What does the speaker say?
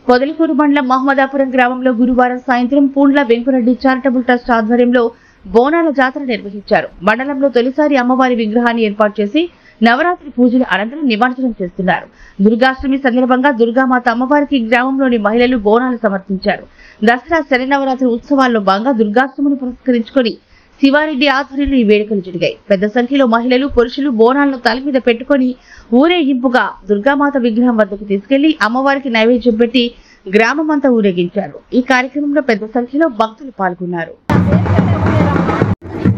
పొదలకూరు మండలం మహమ్మదాపురం గ్రామంలో గురువారం సాయంత్రం పూండ్ల వెంకురెడ్డి చారిటబుల్ ట్రస్ట్ ఆధ్వర్యంలో బోనాల జాతర నిర్వహించారు మండలంలో తొలిసారి అమ్మవారి విగ్రహాన్ని ఏర్పాటు చేసి నవరాత్రి పూజల అనంతరం నిమజ్జనం చేస్తున్నారు దుర్గాష్టమి సందర్భంగా దుర్గామాత అమ్మవారికి గ్రామంలోని మహిళలు బోనాలు సమర్పించారు దసరా శనినవరాత్రి ఉత్సవాల్లో భాగంగా దుర్గాష్టమిని పురస్కరించుకొని శివారెడ్డి ఆధ్వర్యంలో ఈ వేడుకలు జరిగాయి పెద్ద సంఖ్యలో మహిళలు పురుషులు బోనాలను తల మీద పెట్టుకొని ఊరేగింపుగా దుర్గామాత విగ్రహం వద్దకు తీసుకెళ్లి అమ్మవారికి నైవేద్యం పెట్టి గ్రామమంతా ఊరేగించారు ఈ కార్యక్రమంలో పెద్ద సంఖ్యలో భక్తులు పాల్గొన్నారు